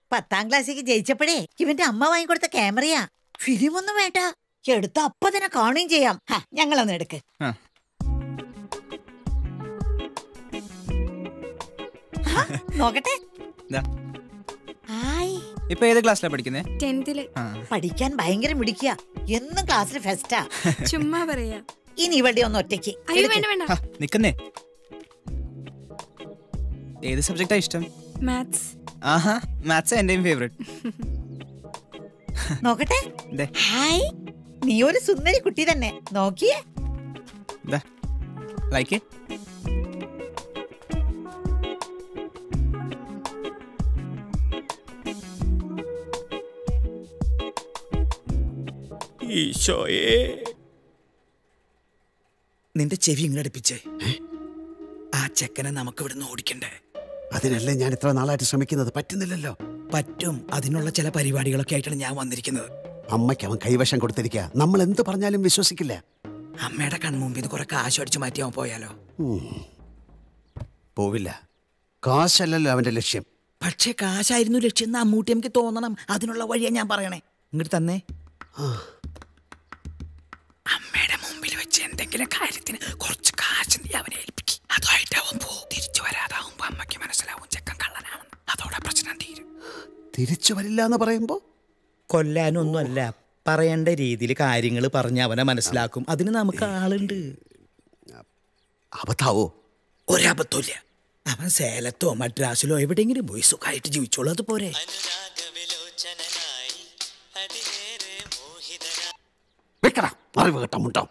പത്താം ക്ലാസ്സിലേക്ക് ജയിച്ചപ്പോഴേ ഇവന്റെ അമ്മ വാങ്ങിക്കൊടുത്ത ക്യാമറയാ ഫിലിമൊന്നും വേണ്ട എടുത്ത അപ്പൊ തന്നെ കാണുകയും ചെയ്യാം ഹാ, ഞങ്ങളൊന്ന് എടുക്ക് ആ. ഹാ, നോക്കട്ടെ ദാ. ഹായ് ഇപ്പൊ ഏത് ക്ലാസ്സിലാണ് പഠിക്കുന്നേ ടെൻത്തില് ആ പഠിക്കാൻ ഭയങ്കര മിടിക്കുക എന്നും ക്ലാസ്സിൽ ഫെസ്റ്റാ ചുമ്മാ പറയാ ഇനി ഇവിടെ ഒന്ന് ഒറ്റയ്ക്ക് അയ്യോ എടുക്ക്. വേണ്ട വേണ്ട ഹാ, നിക്കുന്നേ ഏത് സബ്ജക്റ്റാ ഇഷ്ടം മാത്സ് ആഹാ മാത്സ് എന്റെയും ഫേവറേറ്റ് നോക്കട്ടെ ദേ ഹായ് നീ ഒരു സുന്ദരി കുട്ടി തന്നെ നോക്കിയേ ദാ ലൈക്ക് ഈശോയേ നിന്റെ ചെവി ഇങ്ങനെ അടുപ്പിച്ചേ ആ ചെക്കനെ നമുക്ക് ഇവിടുന്ന് ഓടിക്കണ്ടേ അതിനല്ലേ ഞാൻ ഇത്ര നാളായിട്ട് ശ്രമിക്കുന്നത് പറ്റുന്നില്ലല്ലോ പറ്റും അതിനുള്ള ചില പരിപാടികളൊക്കെ ആയിട്ടാണ് ഞാൻ വന്നിരിക്കുന്നത് അമ്മയ്ക്ക് അവൻ കൈവശം കൊടുത്തിരിക്കുക നമ്മൾ എന്ത് പറഞ്ഞാലും വിശ്വസിക്കില്ല അമ്മയുടെ കൺമുമ്പിൽ നിന്ന് കുറെ കാശ് അടിച്ചു മാറ്റി അവൻ പോയാലോ ഉം. പോവില്ല കാശല്ലല്ലോ അവന്റെ ലക്ഷ്യം പക്ഷേ കാശായിരുന്നു ലക്ഷ്യം എന്ന് അമ്മൂട്ടി എനിക്ക് തോന്നണം അതിനുള്ള വഴിയാ ഞാൻ പറയണേ ഇങ്ങോട്ട് തന്നേ അമ്മയുടെ മുമ്പിൽ വെച്ച് എന്തെങ്കിലും കാര്യത്തിന് കുറച്ച് കാശ് നീ അവനെ ഏൽപ്പിക്കും അതുമായിട്ട് അവൻ പോകും തിരിച്ചു വരാതാവുമ്പോ അമ്മയ്ക്ക് മനസ്സിലാവും ചെക്കൻ കള്ളനാണെന്ന് അതോടെ പ്രശ്നം തീരും തിരിച്ചു വരില്ല എന്ന് പറയുമ്പോ കൊല്ലാനൊന്നുമല്ല പറയേണ്ട രീതിയിൽ കാര്യങ്ങൾ പറഞ്ഞ് അവനെ മനസ്സിലാക്കും അതിന് നമുക്ക് ആളുണ്ട് അബദ്ധാവോ ഒരബദ്ധമില്ല അവൻ സേലത്തോ മദ്രാസിലോ എവിടെയെങ്കിലും പോയി സുഖമായിട്ട് ജീവിച്ചോളൂ അത് പോരെ വെക്കടാ അറിവ് കേട്ട മുണ്ടോ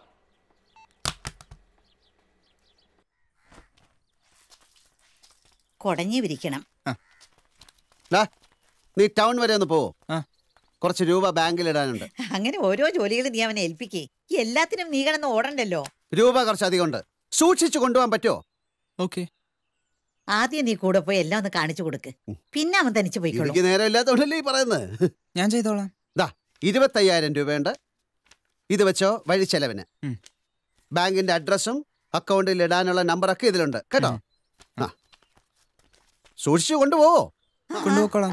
കൊടഞ്ഞു വിരിക്കണം ഡാ, നീ ടൗൺ വരെ ഒന്ന് പോ ആ. കുറച്ച് രൂപ ബാങ്കിൽ ഇടാനുണ്ട് അങ്ങനെ ഓരോ ജോലികളും നീ അവനെ ഏൽപ്പിക്കേ എല്ലാത്തിനും നീ കിടന്ന് ഓടണ്ടല്ലോ രൂപ കുറച്ച് അധികം ഉണ്ട് സൂക്ഷിച്ചു കൊണ്ടുപോകാൻ പറ്റുമോ ഓക്കെ ആദ്യം നീ കൂടെ പോയി എല്ലാം ഒന്ന് കാണിച്ചു കൊടുക്ക് പിന്നെ അവൻ തനിച്ചു പോയിക്കോളൂ എനിക്ക് നേരെ ഇല്ലാത്തോണ്ടല്ലേ ഈ പറയുന്നത് ഞാൻ ചെയ്തോളാം ദാ ഇരുപത്തയ്യായിരം രൂപയുണ്ട് ഇത് വെച്ചോ വഴി ചെലവിന് ഉം. ബാങ്കിന്റെ അഡ്രസ്സും അക്കൗണ്ടിൽ ഇടാനുള്ള നമ്പറൊക്കെ ഇതിലുണ്ട് കേട്ടോ ആ സൂക്ഷിച്ചു കൊണ്ടുപോവോ കൊണ്ടുപോക്കോളാം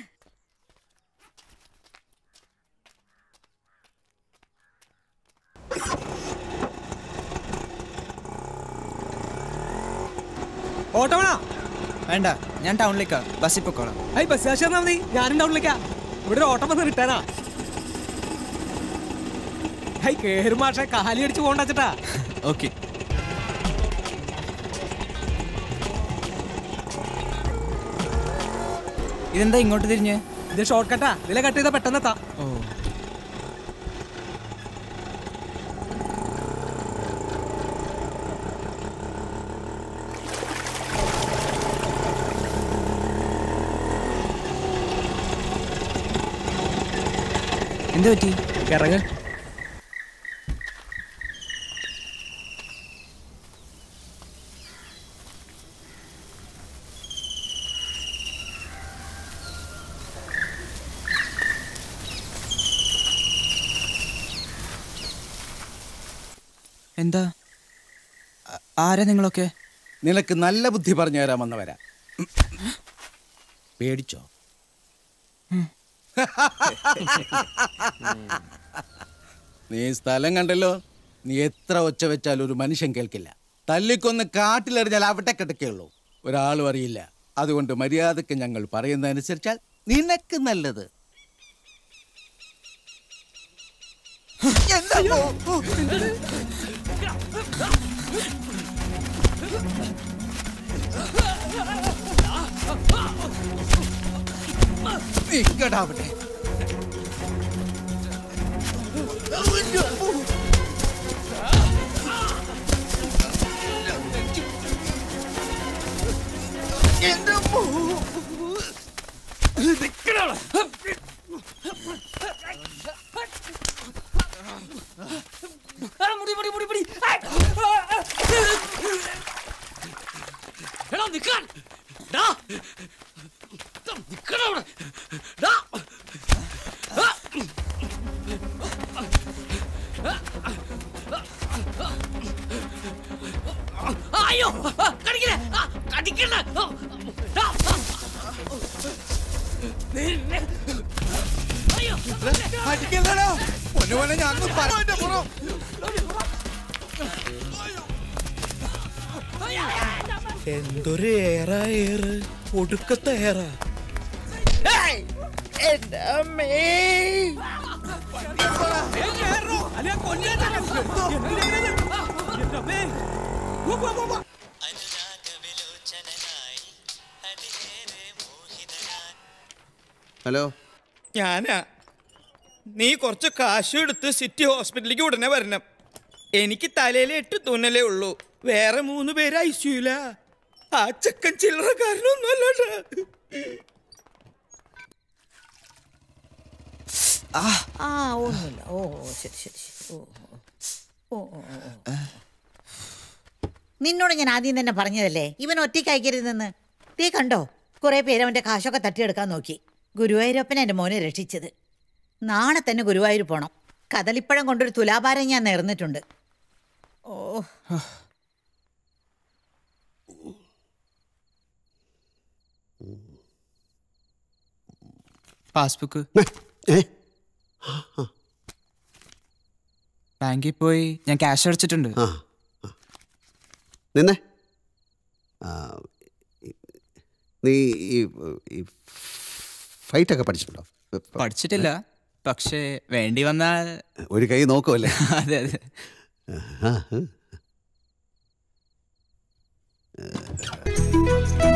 ഓട്ടോ വേണോ വേണ്ട ഞാൻ ടൗണിലേക്കാ ബസ്സിൽ പൊക്കോളാം ഐ ബസ് കാശ് തന്നാ മതി ഞാനും ടൗണിലേക്കാ ഇവിടെ ഒരു ഓട്ടം വന്ന് റിട്ടേണാ ഹൈ കേറും മാഷെ കാലി അടിച്ച് പോകണ്ടച്ചിട്ടാ ഓക്കെ ഇതെന്താ ഇങ്ങോട്ട് തിരിഞ്ഞ് ഇത് ഷോർട്ട് കട്ടാ ഇതിലെ കട്ട് ചെയ്താൽ പെട്ടെന്ന് എത്താം ഓ എന്ത് പറ്റി ഇറങ്ങ് എന്താ ആ- ആരാ നിങ്ങളൊക്കെ നിനക്ക് നല്ല ബുദ്ധി പറഞ്ഞു തരാമെന്നവരാ പേടിച്ചോ നീ സ്ഥലം കണ്ടല്ലോ നീ എത്ര ഒച്ച വെച്ചാലും ഒരു മനുഷ്യൻ കേൾക്കില്ല തല്ലിക്കൊന്ന് കാട്ടിലെറിഞ്ഞാൽ അവിടെ കിടക്കുകയുള്ളൂ ഒരാളും അറിയില്ല അതുകൊണ്ട് മര്യാദക്ക് ഞങ്ങൾ പറയുന്നതനുസരിച്ചാൽ നിനക്ക് നല്ലത് നിക്കടാ അവിടെ മുടി മുടി മുടി മുടി എടാ നിക്കാൻ ഡാ നിക്കടാ അവിടെ ഡാ അയ്യോ കടിക്കണേ കടിക്കണ പൊന്നുപോലെ ഞാൻ അങ്ങ് പറ- എന്റെ പുറം. എന്തൊരു ഏറാ ഏറ് ഒടുക്കത്തെ ഏറാ എന്റെ അമ്മേ ഹലോ ഞാനാ നീ കുറച്ച് കാശ് എടുത്ത് സിറ്റി ഹോസ്പിറ്റലിലേക്ക് ഉടനെ വരണം എനിക്ക് തലയിൽ എട്ട് തുന്നലേ ഉള്ളൂ വേറെ മൂന്ന് പേര് ഐസിയുല ആ ചെക്കൻ ചില്ലറക്കാരനൊന്നും അല്ലട്ടാ ആ ഒന്നുമില്ല ഓ ഓ, ശരി ശരി ശരി ഓ ഓ ഓ ഓ, ഓ, ഓ. നിന്നോട് ഞാൻ ആദ്യം തന്നെ പറഞ്ഞതല്ലേ ഇവൻ ഒറ്റയ്ക്ക് അയക്കരുതെന്ന് തീ കണ്ടോ കുറെ പേര് അവന്റെ കാശൊക്കെ തട്ടിയെടുക്കാൻ നോക്കി ഗുരുവായൂരപ്പൻ എൻ്റെ മോനെ രക്ഷിച്ചത് നാളെ തന്നെ ഗുരുവായൂർ പോണം കദളിപ്പഴം കൊണ്ടൊരു തുലാഭാരം ഞാൻ നേർന്നിട്ടുണ്ട് ഓ പാസ്ബുക്ക് ഏ ബാങ്കിൽ പോയി ഞാൻ ക്യാഷ് അടച്ചിട്ടുണ്ട് ആ ആ. നിന്നെ ആ, ഈ- നീ ഈ ഈ ഫൈറ്റൊക്കെ പഠിച്ചിട്ടുണ്ടോ പഠിച്ചിട്ടില്ല പക്ഷേ വേണ്ടി വന്നാൽ ഒരു കൈ നോക്കുമല്ലേ അതെ അതെ ആ, ആ.